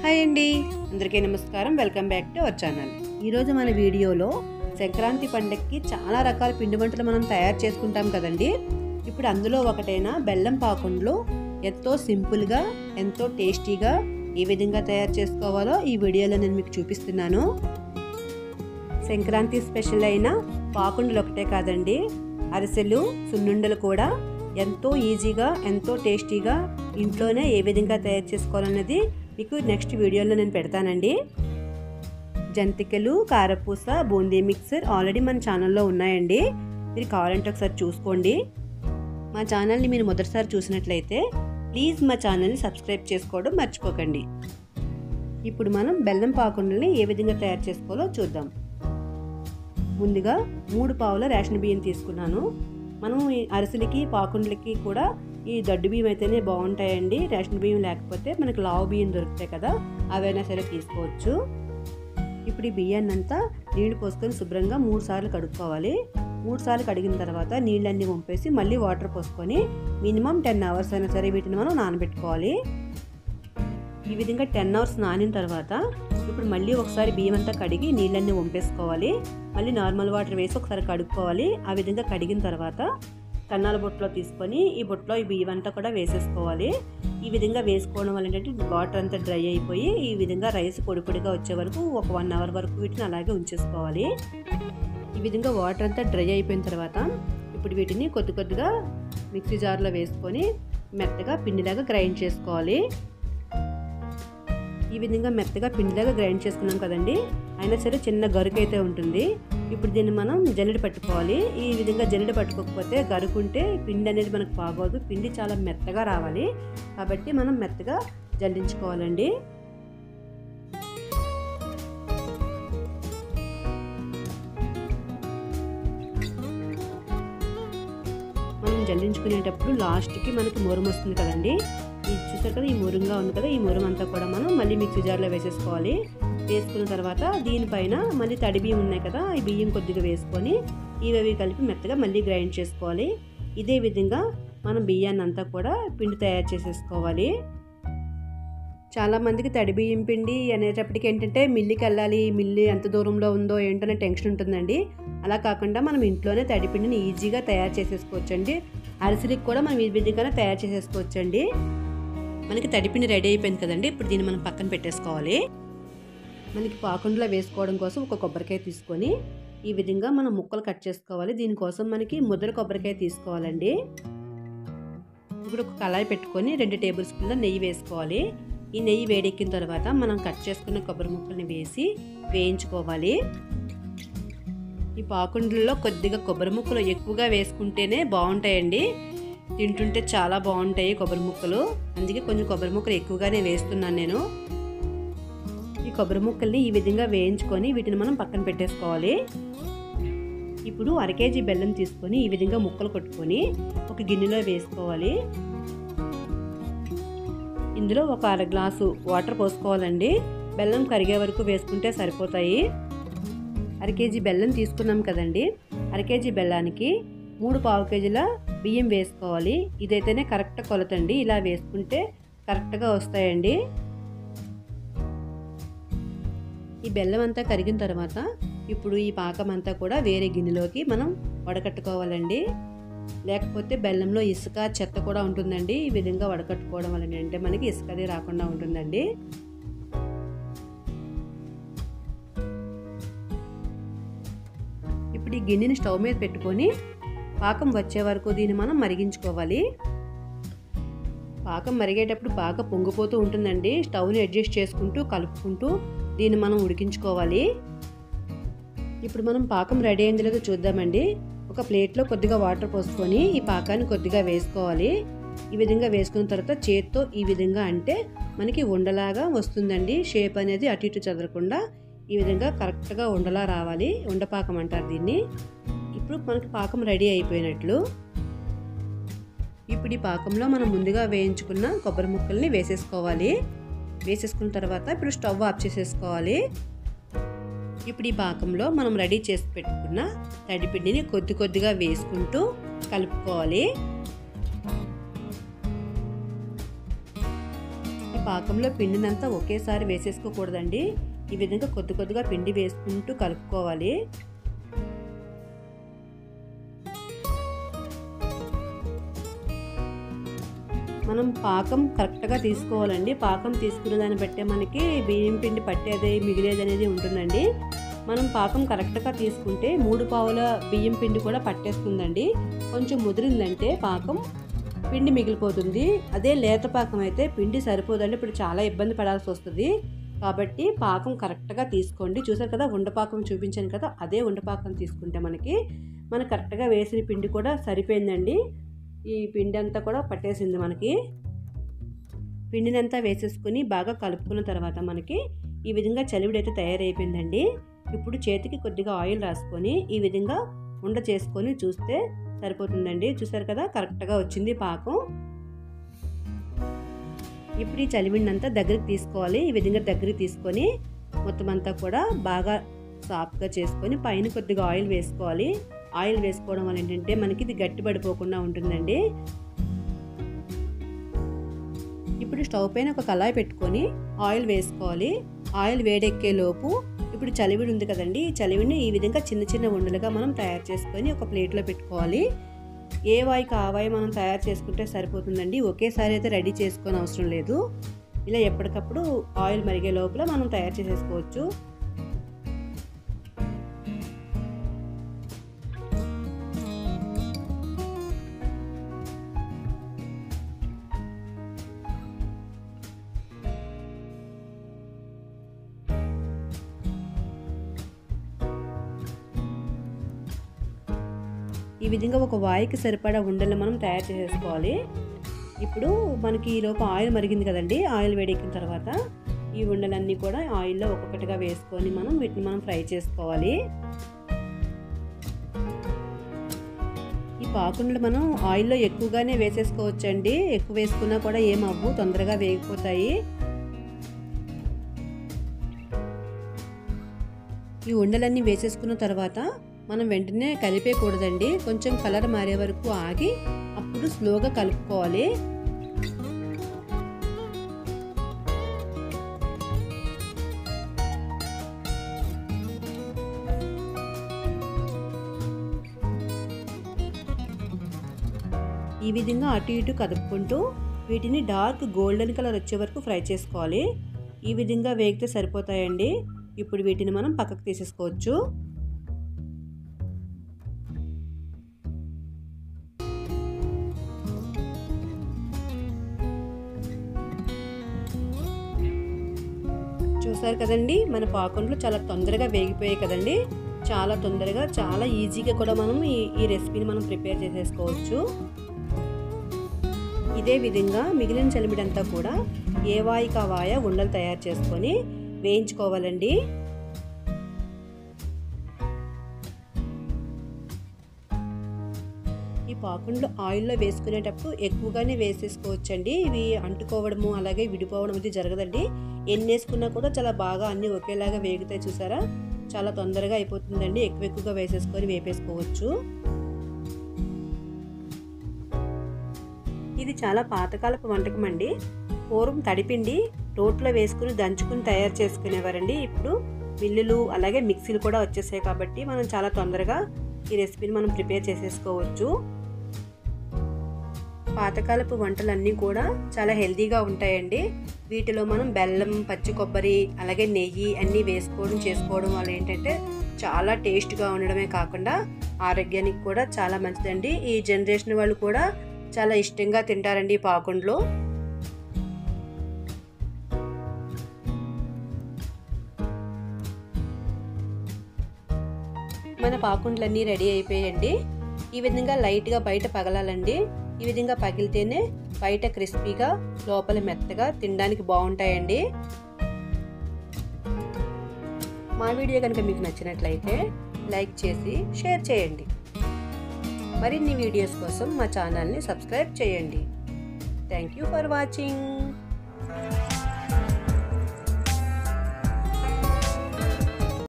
hi అండి అందరికీ నమస్కారం welcome back to our channel ఈరోజు మన వీడియోలో సంక్రాంతి పండగకి చాలా రకాల పిండి వంటలు మనం తయారు చేసుకుంటాం కదండి ఇప్పుడు అందులో ఒకటైన బెల్లం పాకుండలు ఎంతో సింపుల్గా ఎంతో టేస్టీగా ఏ విధంగా తయారు చేసుకోవాలో ఈ వీడియోలో నేను మీకు చూపిస్తున్నాను సంక్రాంతి స్పెషల్ అయిన పాకుండలు ఒకటే కాదండి అరిసెలు సున్నుండలు కూడా ఎంతో ఈజీగా ఎంతో టేస్టీగా ఇంట్లోనే ఏ విధంగా తయారు చేసుకోవాలన్నది మీకు నెక్స్ట్ వీడియోలో నేను పెడతానండి జంతికలు కారపూస బూందీ మిక్సర్ ఆల్రెడీ మన ఛానల్లో ఉన్నాయండి మీరు కావాలంటే ఒకసారి చూసుకోండి మా ఛానల్ని మీరు మొదటిసారి చూసినట్లయితే ప్లీజ్ మా ఛానల్ని సబ్స్క్రైబ్ చేసుకోవడం మర్చిపోకండి ఇప్పుడు మనం బెల్లం పాకుండల్ని ఏ విధంగా తయారు చేసుకోవాలో చూద్దాం ముందుగా మూడు పావుల రేషన్ బియ్యం తీసుకున్నాను మనం ఈ అరిసెలకి పాకుండలకి కూడా ఈ దడ్డు బియ్యం అయితేనే బాగుంటాయండి రేషన్ బియ్యం లేకపోతే మనకి లావు బియ్యం దొరుకుతాయి కదా అవైనా సరే తీసుకోవచ్చు ఇప్పుడు ఈ బియ్యాన్ని అంతా నీళ్లు పోసుకొని శుభ్రంగా మూడు సార్లు కడుక్కోవాలి మూడు సార్లు కడిగిన తర్వాత నీళ్ళన్నీ వంపేసి మళ్ళీ వాటర్ పోసుకొని మినిమం టెన్ అవర్స్ అయినా సరే వీటిని మనం నానబెట్టుకోవాలి ఈ విధంగా టెన్ అవర్స్ నానిన తర్వాత ఇప్పుడు మళ్ళీ ఒకసారి బియ్యం అంతా కడిగి నీళ్ళన్నీ వంపేసుకోవాలి మళ్ళీ నార్మల్ వాటర్ వేసి ఒకసారి కడుక్కోవాలి ఆ విధంగా కడిగిన తర్వాత కన్నాల బొట్లో తీసుకొని ఈ బొట్లో ఈ బియ్యం అంతా కూడా వేసేసుకోవాలి ఈ విధంగా వేసుకోవడం వల్ల ఏంటంటే వాటర్ అంతా డ్రై అయిపోయి ఈ విధంగా రైస్ పొడి పొడిగా వచ్చే వరకు ఒక వన్ అవర్ వరకు వీటిని అలాగే ఉంచేసుకోవాలి ఈ విధంగా వాటర్ అంతా డ్రై అయిపోయిన తర్వాత ఇప్పుడు వీటిని కొద్ది కొద్దిగా మిక్సీ జార్లో వేసుకొని మెత్తగా పిండిలాగా గ్రైండ్ చేసుకోవాలి ఈ విధంగా మెత్తగా పిండిలాగా గ్రైండ్ చేసుకున్నాం కదండి అయినా సరే చిన్న గరుకు అయితే ఉంటుంది ఇప్పుడు దీన్ని మనం జల్లెడ పట్టుకోవాలి ఈ విధంగా జల్లెడ పట్టుకోకపోతే గరుకుంటే పిండి అనేది మనకు బాగోదు పిండి చాలా మెత్తగా రావాలి కాబట్టి మనం మెత్తగా జల్లించుకోవాలండి మనం జల్లించుకునేటప్పుడు లాస్ట్కి మనకి మురం వస్తుంది కదండి ఇది చూసారు కదా ఈ మురుంగా ఉంది కదా ఈ మురం అంతా కూడా మనం మళ్ళీ మిక్సీ జార్లో వేసేసుకోవాలి వేసుకున్న తర్వాత దీనిపైన మళ్ళీ తడి బియ్యం ఉన్నాయి కదా ఈ బియ్యం కొద్దిగా వేసుకొని ఇవి కలిపి మెత్తగా మళ్ళీ గ్రైండ్ చేసుకోవాలి ఇదే విధంగా మనం బియ్యాన్ని అంతా కూడా పిండి తయారు చేసేసుకోవాలి చాలా మందికి తడి బియ్యం పిండి అనేటప్పటికి ఏంటంటే మిల్లికి వెళ్ళాలి మిల్లి ఎంత దూరంలో ఉందో ఏంటనే టెన్షన్ ఉంటుందండి అలా కాకుండా మనం ఇంట్లోనే తడి పిండిని ఈజీగా తయారు చేసేసుకోవచ్చండి అరిసెలకి కూడా మనం ఈ విధంగానే తయారు చేసేసుకోవచ్చండి మనకి తడిపిండి రెడీ అయిపోయింది కదండి ఇప్పుడు దీన్ని మనం పక్కన పెట్టేసుకోవాలి మనకి పాకుండలో వేసుకోవడం కోసం ఒక కొబ్బరికాయ తీసుకొని ఈ విధంగా మనం ముక్కలు కట్ చేసుకోవాలి దీనికోసం మనకి ముద్ర కొబ్బరికాయ తీసుకోవాలండి ఇప్పుడు ఒక కళాయి పెట్టుకొని రెండు టేబుల్ స్పూన్ల నెయ్యి వేసుకోవాలి ఈ నెయ్యి వేడెక్కిన తర్వాత మనం కట్ చేసుకున్న కొబ్బరి ముక్కల్ని వేసి వేయించుకోవాలి ఈ పాకుండల్లో కొద్దిగా కొబ్బరి ముక్కలు ఎక్కువగా వేసుకుంటేనే బాగుంటాయండి తింటుంటే చాలా బాగుంటాయి కొబ్బరి ముక్కలు అందుకే కొంచెం కొబ్బరి ముక్కలు ఎక్కువగానే వేస్తున్నాను నేను ఈ కొబ్బరి ముక్కల్ని ఈ విధంగా వేయించుకొని వీటిని మనం పక్కన పెట్టేసుకోవాలి ఇప్పుడు అర కేజీ బెల్లం తీసుకొని ఈ విధంగా ముక్కలు కొట్టుకొని ఒక గిన్నెలో వేసుకోవాలి ఇందులో ఒక అర గ్లాసు వాటర్ పోసుకోవాలండి బెల్లం కరిగే వరకు వేసుకుంటే సరిపోతాయి అర కేజీ బెల్లం తీసుకున్నాం కదండి అర కేజీ బెల్లానికి మూడు పావు కేజీల బియ్యం వేసుకోవాలి ఇదైతేనే కరెక్ట్ కొలతండి ఇలా వేసుకుంటే కరెక్ట్గా వస్తాయండి ఈ బెల్లం అంతా కరిగిన తర్వాత ఇప్పుడు ఈ పాకం అంతా కూడా వేరే గిన్నెలోకి మనం వడకట్టుకోవాలండి లేకపోతే బెల్లంలో ఇసుక చెత్త కూడా ఉంటుందండి ఈ విధంగా వడకట్టుకోవడం వల్ల అంటే మనకి ఇసుకది రాకుండా ఉంటుందండి ఇప్పుడు ఈ గిన్నెని స్టవ్ మీద పెట్టుకొని పాకం వచ్చే వరకు దీన్ని మనం మరిగించుకోవాలి పాకం మరిగేటప్పుడు బాగా పొంగిపోతూ ఉంటుందండి స్టవ్ని అడ్జస్ట్ చేసుకుంటూ కలుపుకుంటూ దీన్ని మనం ఉడికించుకోవాలి ఇప్పుడు మనం పాకం రెడీ అయింది లేదో చూద్దామండి ఒక ప్లేట్లో కొద్దిగా వాటర్ పోసుకొని ఈ పాకాన్ని కొద్దిగా వేసుకోవాలి ఈ విధంగా వేసుకున్న తర్వాత చేత్తో ఈ విధంగా అంటే మనకి ఉండలాగా వస్తుందండి షేప్ అనేది అటు ఇటు చదరకుండా ఈ విధంగా కరెక్ట్గా ఉండలా రావాలి ఉండపాకం అంటారు దీన్ని ఇప్పుడు మనకి పాకం రెడీ అయిపోయినట్లు ఇప్పుడు ఈ పాకంలో మనం ముందుగా వేయించుకున్న కొబ్బరి ముక్కల్ని వేసేసుకోవాలి వేసేసుకున్న తర్వాత ఇప్పుడు స్టవ్ ఆఫ్ చేసేసుకోవాలి ఇప్పుడు ఈ పాకంలో మనం రెడీ చేసి పెట్టుకున్న తడిపిండిని కొద్ది కొద్దిగా వేసుకుంటూ కలుపుకోవాలి పాకంలో పిండినంతా ఒకేసారి వేసేసుకోకూడదండి ఈ విధంగా కొద్ది కొద్దిగా పిండి వేసుకుంటూ కలుపుకోవాలి మనం పాకం కరెక్ట్గా తీసుకోవాలండి పాకం తీసుకున్న దాన్ని బట్టే మనకి బియ్యం పిండి పట్టేది మిగిలేది అనేది ఉంటుందండి మనం పాకం కరెక్ట్గా తీసుకుంటే మూడు పావుల బియ్యం పిండి కూడా పట్టేస్తుందండి కొంచెం ముదిరిందంటే పాకం పిండి మిగిలిపోతుంది అదే లేత పాకం అయితే పిండి సరిపోదండి ఇప్పుడు చాలా ఇబ్బంది పడాల్సి వస్తుంది కాబట్టి పాకం కరెక్ట్గా తీసుకోండి చూసారు కదా ఉండపాకం చూపించాను కదా అదే ఉండపాకం తీసుకుంటే మనకి మన కరెక్ట్గా వేసిన పిండి కూడా సరిపోయిందండి ఈ పిండి అంతా కూడా పట్టేసింది మనకి పిండిని అంతా వేసేసుకుని బాగా కలుపుకున్న తర్వాత మనకి ఈ విధంగా చలివిడి అయితే తయారైపోయిందండి ఇప్పుడు చేతికి కొద్దిగా ఆయిల్ రాసుకొని ఈ విధంగా ఉండ చేసుకొని చూస్తే సరిపోతుందండి చూసారు కదా కరెక్ట్గా వచ్చింది పాకం ఇప్పుడు ఈ చలివిడిని అంతా దగ్గరికి తీసుకోవాలి ఈ విధంగా దగ్గరికి తీసుకొని మొత్తం అంతా కూడా బాగా సాఫ్ట్గా చేసుకొని పైన కొద్దిగా ఆయిల్ వేసుకోవాలి ఆయిల్ వేసుకోవడం వల్ల ఏంటంటే మనకి ఇది గట్టి పడిపోకుండా ఉంటుందండి ఇప్పుడు స్టవ్ పైన ఒక కళాయి పెట్టుకొని ఆయిల్ వేసుకోవాలి ఆయిల్ వేడెక్కే లోపు ఇప్పుడు చలివిడి ఉంది కదండి ఈ చలివిడిని ఈ విధంగా చిన్న చిన్న ఉండలుగా మనం తయారు చేసుకొని ఒక ప్లేట్లో పెట్టుకోవాలి ఏ వాయికి ఆ వాయి మనం తయారు చేసుకుంటే సరిపోతుందండి ఒకేసారి అయితే రెడీ చేసుకొని అవసరం లేదు ఇలా ఎప్పటికప్పుడు ఆయిల్ మరిగే లోపల మనం తయారు చేసేసుకోవచ్చు ఈ విధంగా ఒక వాయికి సరిపడా ఉండలు మనం తయారు చేసేసుకోవాలి ఇప్పుడు మనకి ఈలోపు ఆయిల్ మరిగింది కదండి ఆయిల్ వేడెక్కిన తర్వాత ఈ ఉండలన్నీ కూడా ఆయిల్లో ఒక్కొక్కటిగా వేసుకొని మనం వీటిని మనం ఫ్రై చేసుకోవాలి ఈ పాకుండలు మనం ఆయిల్లో ఎక్కువగానే వేసేసుకోవచ్చండి ఎక్కువ వేసుకున్నా కూడా ఏం అవ్వు తొందరగా వేగిపోతాయి ఈ ఉండలన్నీ వేసేసుకున్న తర్వాత మనం వెంటనే కలిపేయకూడదండి కొంచెం కలర్ మారే వరకు ఆగి అప్పుడు స్లోగా కలుపుకోవాలి ఈ విధంగా అటు ఇటు కదుపుకుంటూ వీటిని డార్క్ గోల్డెన్ కలర్ వచ్చే వరకు ఫ్రై చేసుకోవాలి ఈ విధంగా వేగితే సరిపోతాయండి ఇప్పుడు వీటిని మనం పక్కకు తీసేసుకోవచ్చు చూసారు కదండి మన పాకుండ్లు చాలా తొందరగా వేగిపోయాయి కదండి చాలా తొందరగా చాలా ఈజీగా కూడా మనం ఈ ఈ రెసిపీని మనం ప్రిపేర్ చేసేసుకోవచ్చు ఇదే విధంగా మిగిలిన చలిమిడంతా కూడా ఏ వాయికా వాయ ఉండలు తయారు చేసుకొని వేయించుకోవాలండి ఈ పాకుండ్లు ఆయిల్లో వేసుకునేటప్పుడు ఎక్కువగానే వేసేసుకోవచ్చండి ఇవి అంటుకోవడము అలాగే విడిపోవడం అది జరగదండి ఎన్ని వేసుకున్నా కూడా చాలా బాగా అన్నీ ఒకేలాగా వేగుతాయి చూసారా చాలా తొందరగా అయిపోతుందండి ఎక్కువ ఎక్కువగా వేసేసుకొని వేపేసుకోవచ్చు ఇది చాలా పాతకాలపు వంటకం అండి పూర్వం తడిపిండి రోట్లో వేసుకుని దంచుకుని తయారు చేసుకునేవారండి ఇప్పుడు మిల్లులు అలాగే మిక్సీలు కూడా వచ్చేసాయి కాబట్టి మనం చాలా తొందరగా ఈ రెసిపీని మనం ప్రిపేర్ చేసేసుకోవచ్చు పాతకాలపు వంటలన్నీ కూడా చాలా హెల్తీగా ఉంటాయండి వీటిలో మనం బెల్లం పచ్చి కొబ్బరి అలాగే నెయ్యి అన్నీ వేసుకోవడం చేసుకోవడం వల్ల ఏంటంటే చాలా టేస్ట్గా ఉండడమే కాకుండా ఆరోగ్యానికి కూడా చాలా మంచిదండి ఈ జనరేషన్ వాళ్ళు కూడా చాలా ఇష్టంగా తింటారండి ఈ పాకుండ్లు మన పాకుండ్లన్నీ రెడీ అయిపోయాయండి ఈ విధంగా లైట్గా బయట పగలాలండి ఈ విధంగా పగిలితేనే బయట క్రిస్పీగా లోపల మెత్తగా తినడానికి బాగుంటాయండి మా వీడియో కనుక మీకు నచ్చినట్లయితే లైక్ చేసి షేర్ చేయండి మరిన్ని వీడియోస్ కోసం మా ఛానల్ని సబ్స్క్రైబ్ చేయండి థ్యాంక్ యూ ఫర్ వాచింగ్